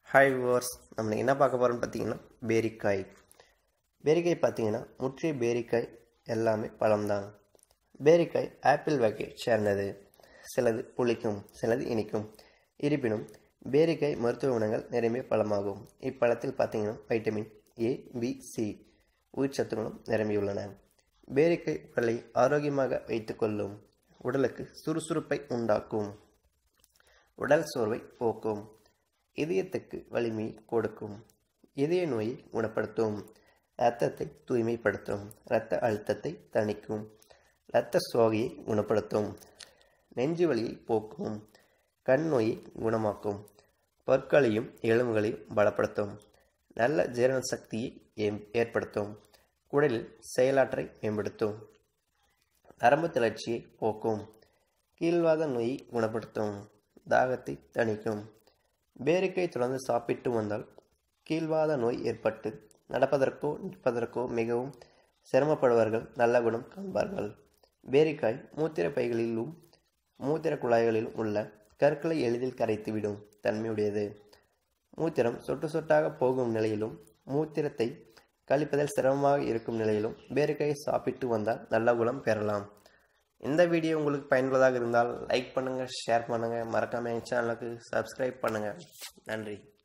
hi viewers நம்ம என்ன பார்க்க போகிறோம்னு பார்த்தீங்கன்னா பேரிக்காய் பேரிக்காய் பார்த்தீங்கன்னா முற்றிய பேரிக்காய் எல்லாமே பழம்தான் பேரிக்காய் ஆப்பிள் வகை சேர்ந்தது சிலது புளிக்கும் சிலது இனிக்கும் இருப்பினும் பேரிக்காய் மருத்துவ குணங்கள் நிறைய பழமாகும் இப்பழத்தில் பார்த்தீங்கன்னா வைட்டமின் ஏ பி சி உயிர்ச்சத்துகளும் நிரம்பியுள்ளன பேரிக்காய் உடலை ஆரோக்கியமாக வைத்துக்கொள்ளும் உடலுக்கு சுறுசுறுப்பை உண்டாக்கும் உடல் சோர்வை போக்கும் இதயத்துக்கு வலிமையை கொடுக்கும் இதய நோயை குணப்படுத்தும் இரத்தத்தை தூய்மைப்படுத்தும் இரத்த அழுத்தத்தை தணிக்கும் இரத்த சோகையை குணப்படுத்தும் நெஞ்சு வலியை போக்கும் கண் நோயை குணமாக்கும் பற்களையும் எலும்புகளையும் பலப்படுத்தும் நல்ல ஜீரண சக்தியை ஏம்- ஏற்படுத்தும் குடலில் செயலாற்றை மேம்படுத்தும் நரம்பு தளர்ச்சியை போக்கும் கீழ்வாத நோயை குணப்படுத்தும் தாகத்தை தணிக்கும் பேரிக்காய் தொடர்ந்து சாப்பிட்டு வந்தால் கீழ்வாத நோய் ஏற்பட்டு நடப்பதற்கோ நிற்பதற்கோ மிகவும் சிரமப்படுபவர்கள் நல்ல குணம் காண்பார்கள் பேரிக்காய் மூத்திர பைகளிலும் மூத்திர குழாய்களிலும் உள்ள கற்களை எளிதில் கரைத்துவிடும் தன்மையுடையது மூத்திரம் சொட்டு சொட்டாக போகும் நிலையிலும் மூத்திரத்தை கழிப்பதில் சிரமமாக இருக்கும் நிலையிலும் பேரிக்காயை சாப்பிட்டு வந்தால் நல்ல குணம் பெறலாம் இந்த வீடியோ உங்களுக்கு பயனுள்ளதாக இருந்தால் லைக் பண்ணுங்கள் ஷேர் பண்ணுங்கள் மறக்காம என் சேனலுக்கு சப்ஸ்கிரைப் பண்ணுங்கள் நன்றி